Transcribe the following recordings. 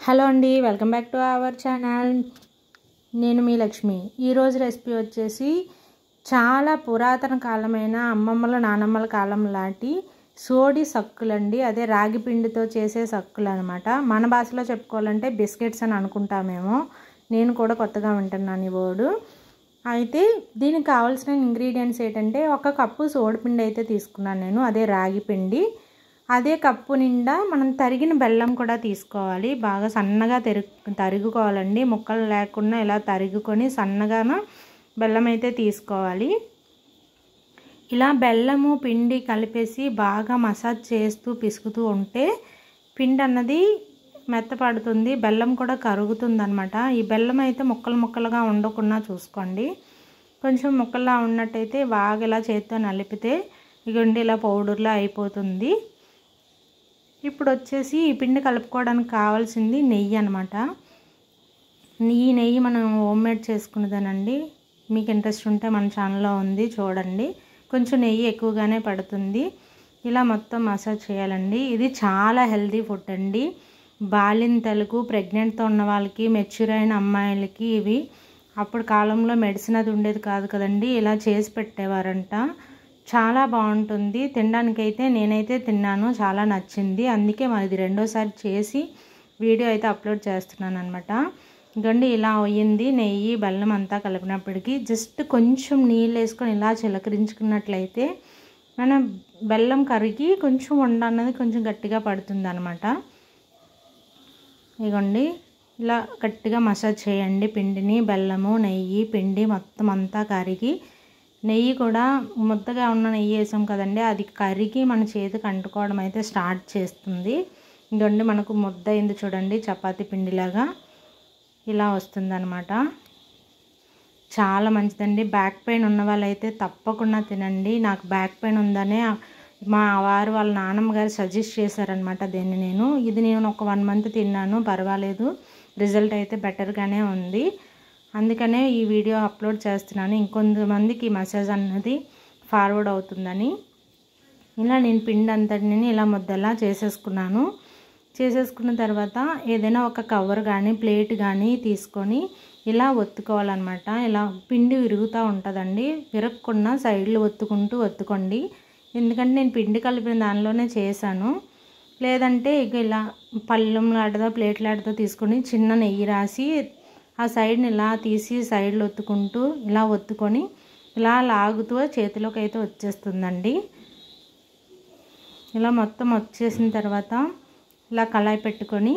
hello అండి welcome back to our channel నేను మీ లక్ష్మి ఈరోజు రెసిపీ వచ్చేసి చాలా పురాతన కాలమైన అమ్మమ్మల నానమ్మల కాలం లాంటి సోడి సక్కులండి అదే రాగి పిండితో చేసే సక్కులు అనమాట మన భాషలో చెప్పుకోవాలంటే బిస్కెట్స్ అని అనుకుంటామేమో నేను కూడా కొత్తగా వింటున్నాను ఈ వర్డ్ అయితే దీనికి కావాల్సిన ఇంగ్రీడియంట్స్ ఏంటంటే ఒక కప్పు సోడిపిండి అయితే తీసుకున్నాను నేను అదే రాగి పిండి అదే కప్పు నిండా మనం తరిగిన బెల్లం కూడా తీసుకోవాలి బాగా సన్నగా తెరుగు తరుగుకోవాలండి ముక్కలు లేకుండా ఇలా తరుగుకొని సన్నగాన బెల్లం అయితే తీసుకోవాలి ఇలా బెల్లము పిండి కలిపేసి బాగా మసాజ్ చేస్తూ పిసుకుతూ ఉంటే పిండి అన్నది మెత్తపడుతుంది బెల్లం కూడా కరుగుతుంది అనమాట ఈ బెల్లం అయితే ముక్కలు ముక్కలుగా ఉండకుండా చూసుకోండి కొంచెం ముక్కల్లా ఉన్నట్టయితే బాగా ఇలా చేతితో నలిపితే ఇగండి ఇలా పౌడర్లా అయిపోతుంది ఇప్పుడు వచ్చేసి ఈ పిండి కలుపుకోవడానికి కావాల్సింది నెయ్యి అనమాట ఈ నెయ్యి మనం హోమ్ మేడ్ చేసుకున్నదేనండి మీకు ఇంట్రెస్ట్ ఉంటే మన ఛానల్లో ఉంది చూడండి కొంచెం నెయ్యి ఎక్కువగానే పడుతుంది ఇలా మొత్తం మసాజ్ చేయాలండి ఇది చాలా హెల్తీ ఫుడ్ అండి బాలింతలకు ప్రెగ్నెంట్తో ఉన్న వాళ్ళకి మెచ్యూర్ అయిన అమ్మాయిలకి ఇవి అప్పుడు కాలంలో మెడిసిన్ అది ఉండేది కాదు కదండి ఇలా చేసి పెట్టేవారంట చాలా బాగుంటుంది తినడానికైతే నేనైతే తిన్నాను చాలా నచ్చింది అందుకే మరి రెండోసారి చేసి వీడియో అయితే అప్లోడ్ చేస్తున్నాను అనమాట ఇంకండి ఇలా అయ్యింది నెయ్యి బెల్లం అంతా కలిపినప్పటికీ జస్ట్ కొంచెం నీళ్ళు వేసుకొని ఇలా చిలకరించుకున్నట్లయితే మన బెల్లం కరిగి కొంచెం వండ అన్నది కొంచెం గట్టిగా పడుతుంది అనమాట ఇగోండి ఇలా గట్టిగా మసాజ్ చేయండి పిండిని బెల్లము నెయ్యి పిండి మొత్తం అంతా కరిగి నెయ్యి కూడా ముద్దగా ఉన్న నెయ్యి వేసాం కదండి అది కరిగి మన చేతికి అంటుకోవడం అయితే స్టార్ట్ చేస్తుంది ఇదండి మనకు ముద్ద అయింది చూడండి చపాతీ పిండిలాగా ఇలా వస్తుందన్నమాట చాలా మంచిదండి బ్యాక్ పెయిన్ ఉన్న వాళ్ళైతే తప్పకుండా తినండి నాకు బ్యాక్ పెయిన్ ఉందనే మా వారు వాళ్ళ నాన్నమ్మ గారు సజెస్ట్ చేశారనమాట దీన్ని నేను ఇది నేను ఒక వన్ మంత్ తిన్నాను పర్వాలేదు రిజల్ట్ అయితే బెటర్గానే ఉంది అందుకనే ఈ వీడియో అప్లోడ్ చేస్తున్నాను ఇంకొంతమందికి మెసేజ్ అన్నది ఫార్వర్డ్ అవుతుందని ఇలా నేను పిండి అంతటిని ఇలా ముద్దలా చేసేసుకున్నాను చేసేసుకున్న తర్వాత ఏదైనా ఒక కవర్ కానీ ప్లేట్ కానీ తీసుకొని ఇలా ఒత్తుకోవాలన్నమాట ఇలా పిండి విరుగుతూ ఉంటుందండి విరగకుండా సైడ్లు ఒత్తుకుంటూ ఒత్తుకోండి ఎందుకంటే నేను పిండి కలిపిన దానిలోనే చేశాను లేదంటే ఇక ఇలా పళ్ళెంలాడదో ప్లేట్లాడదో తీసుకొని చిన్న నెయ్యి రాసి ఆ సైడ్ని ఇలా తీసి సైడ్లు ఒత్తుకుంటూ ఇలా ఒత్తుకొని ఇలా లాగుతూ చేతిలోకి అయితే వచ్చేస్తుందండి ఇలా మొత్తం వచ్చేసిన తర్వాత ఇలా కళాయి పెట్టుకొని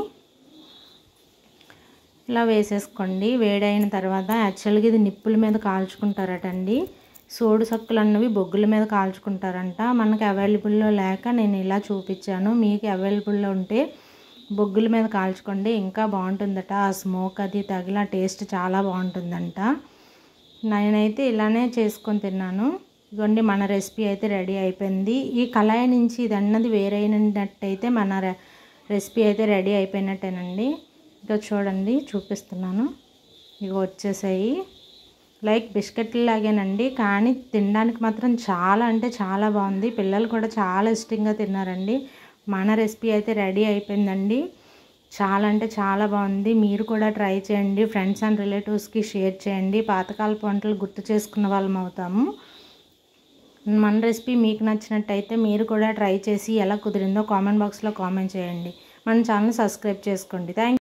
ఇలా వేసేసుకోండి వేడైన తర్వాత యాక్చువల్గా ఇది నిప్పుల మీద కాల్చుకుంటారటండి సోడు సక్కులు అన్నవి బొగ్గుల మీద కాల్చుకుంటారంట మనకు అవైలబుల్లో లేక నేను ఇలా చూపించాను మీకు అవైలబుల్లో ఉంటే బొగ్గుల మీద కాల్చుకోండి ఇంకా బాగుంటుందట ఆ స్మోక్ అది తగిన టేస్ట్ చాలా బాగుంటుందంట నేనైతే ఇలానే చేసుకొని తిన్నాను ఇదిగోండి మన రెసిపీ అయితే రెడీ అయిపోయింది ఈ కళాయి నుంచి ఇది అన్నది వేరైనట్టయితే మన రెసిపీ అయితే రెడీ అయిపోయినట్టేనండి ఇక చూడండి చూపిస్తున్నాను ఇక వచ్చేసాయి లైక్ బిస్కెట్లు లాగేనండి కానీ తినడానికి మాత్రం చాలా అంటే చాలా బాగుంది పిల్లలు కూడా చాలా ఇష్టంగా తిన్నారండి మన రెసిపీ అయితే రెడీ అయిపోయిందండి చాలా అంటే చాలా బాగుంది మీరు కూడా ట్రై చేయండి ఫ్రెండ్స్ అండ్ రిలేటివ్స్కి షేర్ చేయండి పాతకాలపు వంటలు గుర్తు చేసుకున్న వాళ్ళం అవుతాము మన రెసిపీ మీకు నచ్చినట్టయితే మీరు కూడా ట్రై చేసి ఎలా కుదిరిందో కామెంట్ బాక్స్లో కామెంట్ చేయండి మన ఛానల్ సబ్స్క్రైబ్ చేసుకోండి థ్యాంక్